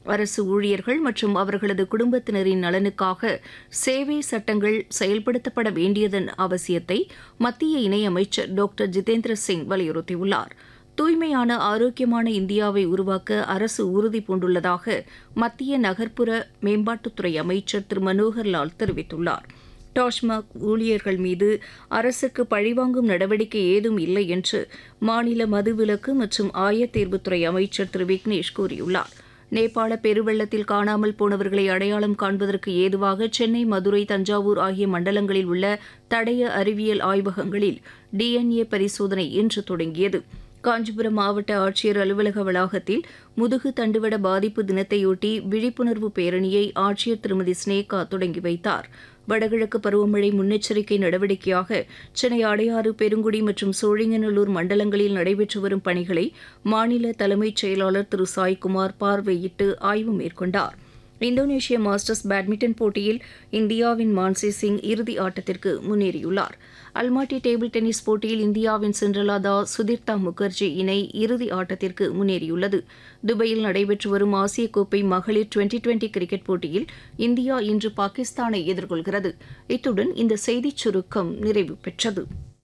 அரசு ஊழியர்கள் மற்றும் அவர்களது குடும்பத்தினரின் நலனுக்காக சேவை சட்டங்கள் செயல்படுத்தப்பட வேண்டியதன் அவசியத்தை மத்திய இணையமைச்சர் டாக்டர் ஜிதேந்திர சிங் வலியுறுத்தியுள்ளார் தூய்மையான ஆரோக்கியமான இந்தியாவை உருவாக்க அரசு உறுதி பூண்டுள்ளதாக மத்திய நகர்ப்புற மேம்பாட்டுத்துறை அமைச்சர் திரு மனோகர் லால் தெரிவித்துள்ளார் டாஸ்மாக் ஊழியர்கள் மீது அரசுக்கு பழிவாங்கும் நடவடிக்கை ஏதும் இல்லை என்று மாநில மதுவிலக்கு மற்றும் ஆயத்தேர்வுத்துறை அமைச்சர் திரு விக்னேஷ் கூறியுள்ளார் நேபாள பெருவெள்ளத்தில் காணாமல் போனவர்களை அடையாளம் காண்பதற்கு ஏதுவாக சென்னை மதுரை தஞ்சாவூர் ஆகிய மண்டலங்களில் உள்ள தடய அறிவியல் ஆய்வகங்களில் டிஎன்ஏ பரிசோதனை இன்று தொடங்கியது காஞ்சிபுரம் மாவட்ட ஆட்சியர் அலுவலக வளாகத்தில் முதுகு தண்டுவட பாதிப்பு தினத்தையொட்டி விழிப்புணர்வு பேரணியை ஆட்சியர் திருமதி ஸ்னேகா தொடங்கி வைத்தார் வடகிழக்கு பருவமழை முன்னெச்சரிக்கை நடவடிக்கையாக சென்னை அடையாறு பெருங்குடி மற்றும் சோழிங்கநல்லூர் மண்டலங்களில் நடைபெற்று வரும் பணிகளை மாநில தலைமைச் செயலாளர் திரு சாய்குமார் பார்வையிட்டு ஆய்வு மேற்கொண்டார் இந்தோனேஷிய மாஸ்டர்ஸ் பேட்மிண்டன் போட்டியில் இந்தியாவின் மான்சி சிங் இறுதி ஆட்டத்திற்கு முன்னேறியுள்ளார் அல்மாட்டி டேபிள் டென்னிஸ் போட்டியில் இந்தியாவின் சிண்ட்ரலா தாஸ் சுதீர்த்தா முகர்ஜி இணை இறுதி ஆட்டத்திற்கு முன்னேறியுள்ளது துபாயில் நடைபெற்று வரும் ஆசிய கோப்பை மகளிர் டுவெண்டி டுவெண்டி கிரிக்கெட் போட்டியில் இந்தியா இன்று பாகிஸ்தானை எதிர்கொள்கிறது இத்துடன் இந்த செய்திச் சுருக்கம் நிறைவு பெற்றது